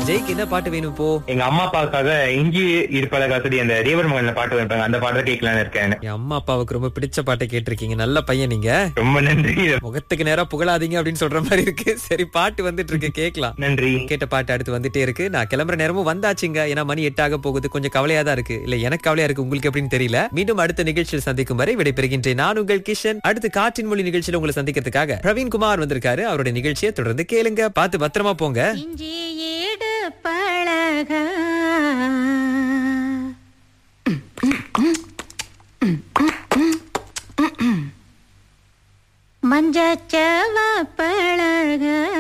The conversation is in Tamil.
ஜெய்க்கு என்ன பாட்டு வேணும் இப்போ எங்க அம்மா அப்பாவுக்காக இஞ்சி இருப்பழகா சொல்லி அந்த தேவர் மகன்ல பாட்டு வைப்பாங்க அந்த பாட்டை கேட்கலான்னு இருக்கேன் என் அம்மா அப்பாவுக்கு ரொம்ப பிடிச்ச பாட்டை கேட்டிருக்கீங்க நல்ல பையன் நீங்க ரொம்ப நன்றி முகத்துக்கு நேரா புகழாதீங்க அப்படின்னு சொல்ற மாதிரி இருக்கு சரி பாட்டு வந்துட்டு இருக்கு கேட்கலாம் நன்றி கேட்ட பாட்டு அடுத்து வந்துட்டே இருக்கு நான் கிளம்புற நேரமும் வந்தாச்சுங்க ஏன்னா மணி எட்டாக போகுது கொஞ்சம் கவலையா தான் இருக்கு இல்ல எனக்கு கவலையா இருக்கு உங்களுக்கு எப்படின்னு தெரியல மீண்டும் அடுத்த நிகழ்ச்சியில் சந்திக்கும் வரை விடைபெறுகின்றேன் நான் உங்கள் கிஷன் அடுத்து காற்றின் மொழி நிகழ்ச்சியில உங்களை சந்திக்கிறதுக்காக பிரவீன் குமார் வந்திருக்காரு அவருடைய நிகழ்ச்சியை தொடர்ந்து கேளுங்க பார்த்து பத்திரமா போங்க இஞ்சி ஈடு பழக மஞ்சச்சவ பழக